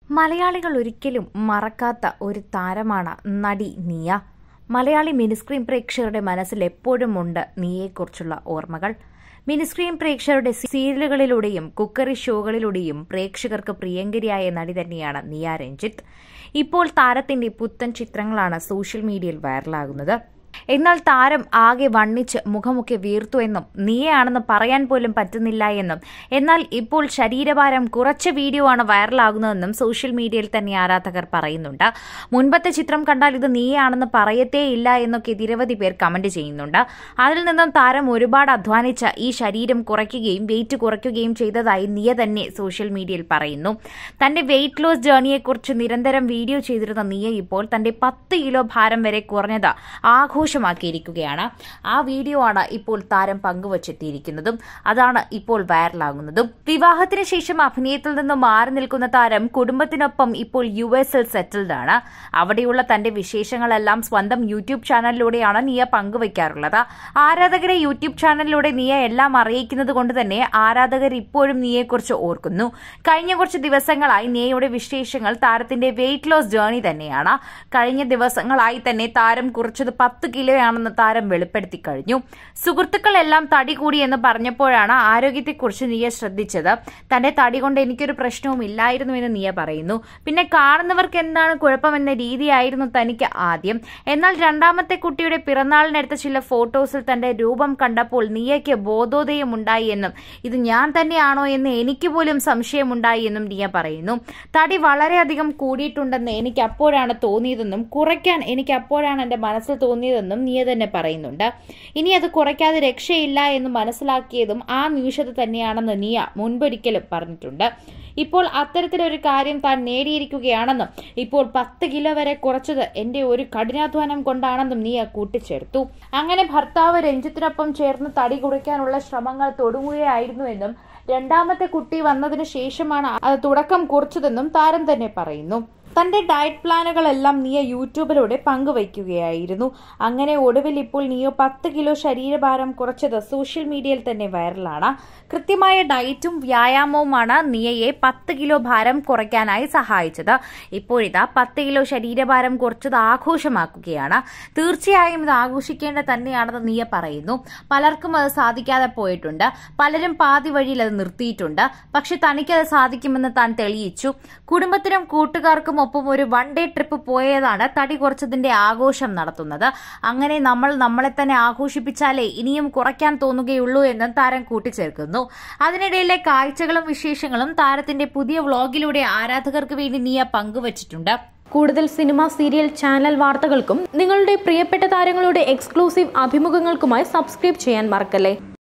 മലയാളികൾ ഒരിക്കലും മറക്കാത്ത ഒരു താരമാണ് നടി നിയ മലയാളി മിനിസ്ക്രീൻ പ്രേക്ഷകരുടെ മനസ്സിൽ എപ്പോഴും ഉണ്ട് നിയയെക്കുറിച്ചുള്ള ഓർമ്മകൾ മിനിസ്ക്രീൻ പ്രേക്ഷകരുടെ സീരിയലുകളിലൂടെയും കുക്കറി ഷോകളിലൂടെയും പ്രേക്ഷകർക്ക് പ്രിയങ്കരിയായ നടി തന്നെയാണ് നിയ രഞ്ജിത്ത് ഇപ്പോൾ താരത്തിന്റെ പുത്തൻ ചിത്രങ്ങളാണ് സോഷ്യൽ മീഡിയയിൽ വൈറലാകുന്നത് എന്നാൽ താരം ആകെ വണ്ണിച്ച് മുഖമൊക്കെ വീർത്തു എന്നും നീയാണെന്ന് പറയാൻ പോലും പറ്റുന്നില്ല എന്നും എന്നാൽ ഇപ്പോൾ ശരീരഭാരം കുറച്ച വീഡിയോ ആണ് വൈറലാകുന്നതെന്നും സോഷ്യൽ മീഡിയയിൽ തന്നെ ആരാധകർ പറയുന്നുണ്ട് മുൻപത്തെ ചിത്രം കണ്ടാൽ ഇത് നീയാണെന്ന് പറയത്തേ ഇല്ല എന്നൊക്കെ നിരവധി പേർ കമന്റ് ചെയ്യുന്നുണ്ട് അതിൽ നിന്നും താരം ഒരുപാട് അധ്വാനിച്ച ഈ ശരീരം കുറയ്ക്കുകയും വെയിറ്റ് കുറയ്ക്കുകയും ചെയ്തതായി നിയ തന്നെ സോഷ്യൽ മീഡിയയിൽ പറയുന്നു തന്റെ വെയിറ്റ് ലോസ് ജേർണിയെക്കുറിച്ച് നിരന്തരം വീഡിയോ ചെയ്തിരുന്ന നിയ ഇപ്പോൾ തന്റെ പത്ത് കിലോ ഭാരം വരെ കുറഞ്ഞത് ആഘോഷമാക്കിയിരിക്കുകയാണ് ആ വീഡിയോ ആണ് ഇപ്പോൾ താരം പങ്കുവച്ചെത്തിയിരിക്കുന്നതും അതാണ് ഇപ്പോൾ വൈറലാകുന്നതും വിവാഹത്തിന് ശേഷം അഭിനയത്തിൽ നിന്ന് മാറി നിൽക്കുന്ന താരം കുടുംബത്തിനൊപ്പം ഇപ്പോൾ യു എസിൽ സെറ്റിൽഡ് ആണ് അവിടെയുള്ള തന്റെ വിശേഷങ്ങളെല്ലാം സ്വന്തം യൂട്യൂബ് ചാനലിലൂടെയാണ് നിയ പങ്കുവയ്ക്കാറുള്ളത് ആരാധകരെ യൂട്യൂബ് ചാനലിലൂടെ നിയ എല്ലാം അറിയിക്കുന്നത് കൊണ്ട് തന്നെ ആരാധകർ ഇപ്പോഴും നിയെക്കുറിച്ച് ഓർക്കുന്നു കഴിഞ്ഞ കുറച്ച് ദിവസങ്ങളായി നിയയുടെ വിശേഷങ്ങൾ താരത്തിന്റെ വെയിറ്റ് ലോസ് ജേർണി തന്നെയാണ് കഴിഞ്ഞ ദിവസങ്ങളായി തന്നെ താരം കുറച്ചത് പത്ത് കിലോയാണെന്ന് താരം വെളിപ്പെടുത്തി കഴിഞ്ഞു സുഹൃത്തുക്കളെല്ലാം തടി കൂടി എന്ന് പറഞ്ഞപ്പോഴാണ് ആരോഗ്യത്തെക്കുറിച്ച് നിയ ശ്രദ്ധിച്ചത് തന്റെ തടി കൊണ്ട് എനിക്കൊരു പ്രശ്നവും ഇല്ലായിരുന്നു എന്ന് നിയ പറയുന്നു പിന്നെ കാണുന്നവർക്ക് എന്താണ് കുഴപ്പമെന്ന രീതിയായിരുന്നു തനിക്ക് ആദ്യം എന്നാൽ രണ്ടാമത്തെ കുട്ടിയുടെ പിറന്നാളിനെടുത്ത ചില ഫോട്ടോസിൽ തന്റെ രൂപം കണ്ടപ്പോൾ നിയയ്ക്ക് ബോധോദയം ഉണ്ടായി എന്നും ഇത് ഞാൻ തന്നെയാണോ എന്ന് എനിക്ക് പോലും സംശയമുണ്ടായി എന്നും നിയ പറയുന്നു തടി വളരെയധികം കൂടിയിട്ടുണ്ടെന്ന് എനിക്ക് അപ്പോഴാണ് തോന്നിയതെന്നും കുറയ്ക്കാൻ എനിക്ക് അപ്പോഴാണ് എന്റെ മനസ്സിൽ തോന്നിയതെന്നും നിയ തന്നെ പറയുന്നുണ്ട് ഇനി അത് കുറയ്ക്കാതെ രക്ഷയില്ല എന്ന് മനസ്സിലാക്കിയതും ആ നിമിഷത്ത് തന്നെയാണെന്ന് നിയ മുൻപൊരിക്കലും പറഞ്ഞിട്ടുണ്ട് ഇപ്പോൾ അത്തരത്തിലൊരു കാര്യം താൻ നേടിയിരിക്കുകയാണെന്നും ഇപ്പോൾ പത്ത് കിലോ വരെ കുറച്ചത് എന്റെ ഒരു കഠിനാധ്വാനം കൊണ്ടാണെന്നും നീ കൂട്ടിച്ചേർത്തു അങ്ങനെ ഭർത്താവ് രഞ്ജിത്തിനൊപ്പം ചേർന്ന് തടി കുറയ്ക്കാനുള്ള ശ്രമങ്ങൾ തുടങ്ങുകയായിരുന്നുവെന്നും രണ്ടാമത്തെ കുട്ടി വന്നതിന് ശേഷമാണ് അത് തുടക്കം കുറിച്ചതെന്നും താരം തന്നെ പറയുന്നു തന്റെ ഡയറ്റ് പ്ലാനുകളെല്ലാം നിയ യൂട്യൂബിലൂടെ പങ്കുവയ്ക്കുകയായിരുന്നു അങ്ങനെ ഒടുവിൽ ഇപ്പോൾ നിയോ പത്ത് കിലോ ശരീരഭാരം കുറച്ചത് സോഷ്യൽ മീഡിയയിൽ തന്നെ വൈറലാണ് കൃത്യമായ ഡയറ്റും വ്യായാമവുമാണ് നിയയെ പത്ത് കിലോ ഭാരം കുറയ്ക്കാനായി സഹായിച്ചത് ഇപ്പോഴിതാ പത്ത് കിലോ ശരീരഭാരം കുറച്ചത് ആഘോഷമാക്കുകയാണ് തീർച്ചയായും ഇത് ആഘോഷിക്കേണ്ട തന്നെയാണെന്ന് നിയ പറയുന്നു പലർക്കും അത് സാധിക്കാതെ പോയിട്ടുണ്ട് പലരും പാതി വഴിയിൽ അത് നിർത്തിയിട്ടുണ്ട് പക്ഷെ തനിക്കത് സാധിക്കുമെന്ന് താൻ തെളിയിച്ചു കുടുംബത്തിനും കൂട്ടുകാർക്കും ഒപ്പം ഒരു വൺ ഡേ ട്രിപ്പ് പോയതാണ് തടി കുറച്ചതിന്റെ ആഘോഷം നടത്തുന്നത് അങ്ങനെ നമ്മൾ നമ്മളെ തന്നെ ആഘോഷിപ്പിച്ചാലേ ഇനിയും കുറയ്ക്കാൻ തോന്നുകയുള്ളൂ എന്നും താരം കൂട്ടിച്ചേർക്കുന്നു അതിനിടയിലെ കാഴ്ചകളും വിശേഷങ്ങളും താരത്തിന്റെ പുതിയ വ്ളോഗിലൂടെ ആരാധകർക്ക് വേണ്ടി നീയ പങ്കുവച്ചിട്ടുണ്ട് കൂടുതൽ സിനിമ സീരിയൽ ചാനൽ വാർത്തകൾക്കും നിങ്ങളുടെ പ്രിയപ്പെട്ട താരങ്ങളുടെ എക്സ്ക്ലൂസീവ് അഭിമുഖങ്ങൾക്കുമായി സബ്സ്ക്രൈബ് ചെയ്യാൻ മറക്കല്ലേ